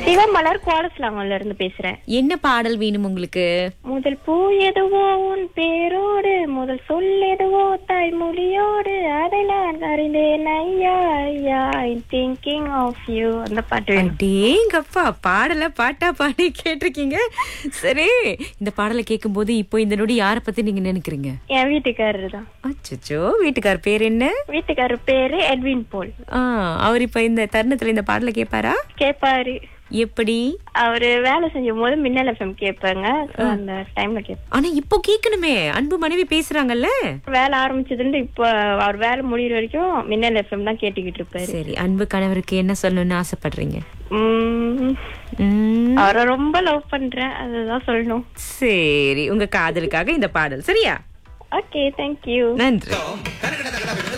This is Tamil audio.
சிவமலர் கோலஸ்லாங்கல்ல இருந்து பேசுறேன் என்ன பாடல் வேணும் உங்களுக்கு முதல் பூ எதுவோ உன் பேரோடு முதல் சொல் எதுவோ தாய்மொழியோடு அதை நான் அறிந்தேன் ஐயா ஐயா திங்கிங் ஆஃப் யூ அந்த பாட்டு வேணும் அடேங்கப்பா பாடல பாட்டா பாடி கேட்டிருக்கீங்க சரி இந்த பாடலை கேட்கும்போது இப்போ இந்த நொடி யாரை பத்தி நீங்க நினைக்கிறீங்க என் வீட்டுக்காரர் தான் அச்சோ வீட்டுக்கார் பேர் என்ன வீட்டுக்காரர் பேரு எட்வின் போல் ஆ, அவர் இப்ப இந்த தருணத்துல இந்த பாடலை கேட்பாரா கேப்பாரு எப்படி அவரு வேலை செஞ்சும் போது மின்னல் எஃப்எம் கேட்பாங்க So, அந்த டைம்ல கேட்பேன் ஆனா இப்போ கேட்கணுமே அன்பு மனைவி பேசுறாங்கல்ல வேலை ஆரம்பிச்சதுல இப்ப அவர் வேலை முடியிற வரைக்கும் மின்னல் எஃப்எம் தான் கேட்டுக்கிட்டு இருப்பாரு சரி அன்பு கணவருக்கு என்ன சொல்லணும்னு ஆசைப்படுறீங்க உம், ம், அவரை ரொம்ப லவ் பண்றேன் அதுதான் சொல்லணும் சரி உங்க காதலுக்காக இந்த பாடல் சரியா ஓகே தேங்க்யூ நன்றி